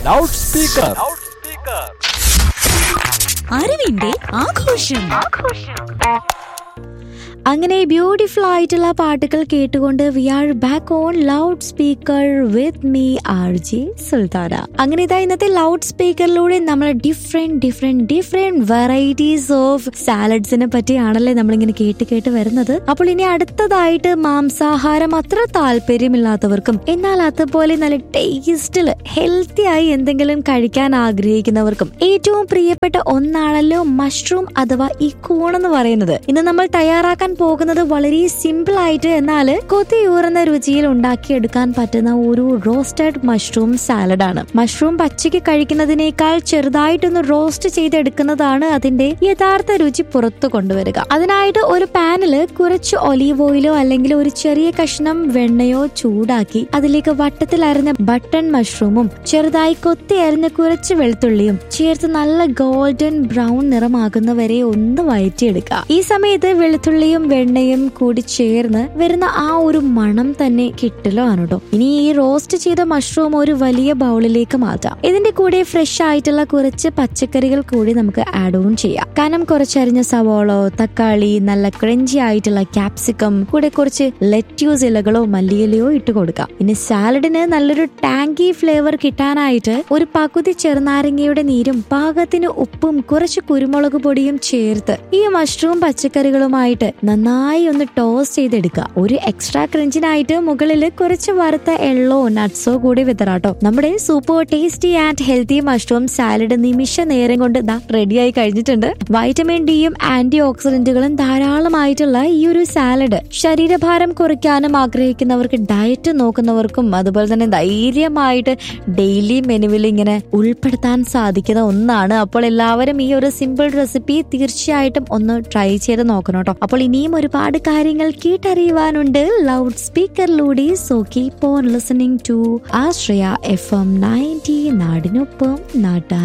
loud speaker അറിവിന്റെ ആഘോഷം അങ്ങനെ ബ്യൂട്ടിഫുൾ ആയിട്ടുള്ള പാട്ടുകൾ കേട്ടുകൊണ്ട് we are back on loud speaker with me R J Sultana അങ്ങനെ ഇതാ ഇന്നത്തെ ലൗഡ് സ്പീക്കറിലൂടെ നമ്മൾ different different different varieties of സാലഡ്സിനെ പറ്റിയാണല്ലേ നമ്മളിങ്ങനെ കേട്ട് കേട്ട് വരുന്നത് അപ്പോൾ ഇനി അടുത്തതായിട്ട് മാംസാഹാരം അത്ര താല്പര്യമില്ലാത്തവർക്കും എന്നാൽ അതുപോലെ നല്ല ടേസ്റ്റിൽ ഹെൽത്തി ആയി എന്തെങ്കിലും കഴിക്കാൻ ആഗ്രഹിക്കുന്നവർക്കും ഏറ്റവും പ്രിയപ്പെട്ട ഒന്നാണല്ലോ മഷ്റൂം അഥവാ ഈ കൂണെന്ന് പറയുന്നത് ഇന്ന് നമ്മൾ തയ്യാറാക്കാൻ പോകുന്നത് വളരെ സിമ്പിൾ ആയിട്ട് എന്നാൽ കൊതിയൂറുന്ന രുചിയിൽ ഉണ്ടാക്കിയെടുക്കാൻ പറ്റുന്ന ഒരു റോസ്റ്റഡ് മഷ്റൂം സാലഡ് ആണ് മഷ്റൂം പച്ചയ്ക്ക് കഴിക്കുന്നതിനേക്കാൾ ചെറുതായിട്ടൊന്ന് റോസ്റ്റ് ചെയ്തെടുക്കുന്നതാണ് അതിന്റെ യഥാർത്ഥ രുചി പുറത്തു കൊണ്ടുവരിക അതിനായിട്ട് ഒരു പാനില് കുറച്ച് ഒലീവ് ഓയിലോ അല്ലെങ്കിൽ ഒരു ചെറിയ കഷ്ണം വെണ്ണയോ ചൂടാക്കി അതിലേക്ക് വട്ടത്തിൽ അരിഞ്ഞ ബട്ടൺ മഷ്റൂമും ചെറുതായി കൊത്തി അരിഞ്ഞ കുറച്ച് വെളുത്തുള്ളിയും ചേർത്ത് നല്ല ഗോൾഡൻ ബ്രൗൺ നിറമാകുന്നവരെ ഒന്ന് വഴറ്റിയെടുക്കുക ഈ സമയത്ത് വെളുത്തുള്ളിയും വെണ്ണയും കൂടി ചേർന്ന് വരുന്ന ആ ഒരു മണം തന്നെ കിട്ടലാണ് കേട്ടോ ഇനി ഈ റോസ്റ്റ് ചെയ്ത മഷ്റൂം ഒരു വലിയ ബൗളിലേക്ക് മാറ്റാം ഇതിന്റെ കൂടെ ഫ്രഷ് ആയിട്ടുള്ള കുറച്ച് പച്ചക്കറികൾ കൂടി നമുക്ക് ആഡ് ഓൺ ചെയ്യാം കാരണം കുറച്ചരിഞ്ഞ സവോളോ തക്കാളി നല്ല ക്രഞ്ചി ആയിട്ടുള്ള ക്യാപ്സിക്കം കൂടെ കുറച്ച് ലെറ്റ്യൂസ് ഇലകളോ മല്ലിയിലയോ ഇട്ട് കൊടുക്കാം ഇനി സാലഡിന് നല്ലൊരു ടാങ്കി ഫ്ലേവർ കിട്ടാനായിട്ട് ഒരു പകുതി ചെറുനാരങ്ങയുടെ നീരും പാകത്തിന് ഉപ്പും കുറച്ച് കുരുമുളക് പൊടിയും ചേർത്ത് ഈ മഷ്റൂം പച്ചക്കറികളുമായിട്ട് നന്നായി ഒന്ന് ടോസ് ചെയ്തെടുക്കുക ഒരു എക്സ്ട്രാ ക്രഞ്ചിനായിട്ട് മുകളിൽ കുറച്ച് വറുത്ത എള്ളോ നട്ട്സോ കൂടി വിതറാട്ടോ നമ്മുടെ super tasty and healthy mushroom salad നിമിഷ നേരം കൊണ്ട് ദാ റെഡിയായി കഴിഞ്ഞിട്ടുണ്ട് വൈറ്റമിൻ ഡിയും ആന്റി ഓക്സിഡന്റുകളും ധാരാളമായിട്ടുള്ള ഈ ഒരു സാലഡ് ശരീരഭാരം കുറയ്ക്കാനും ആഗ്രഹിക്കുന്നവർക്ക് ഡയറ്റ് നോക്കുന്നവർക്കും അതുപോലെ തന്നെ ധൈര്യമായിട്ട് ഡെയിലി മെനുവിൽ ഇങ്ങനെ ഉൾപ്പെടുത്താൻ സാധിക്കുന്ന ഒന്നാണ് അപ്പോൾ എല്ലാവരും ഈ ഒരു സിമ്പിൾ റെസിപ്പി തീർച്ചയായിട്ടും ഒന്ന് ട്രൈ ചെയ്ത് നോക്കണം കേട്ടോ അപ്പോൾ ഇനിയും ഒരുപാട് കാര്യങ്ങൾ കേട്ടറിയുവാനുണ്ട് ലൗഡ് സ്പീക്കറിലൂടെ so keep on listening to Ashraya F M ninety നാടിനൊപ്പം നാട്ടാർ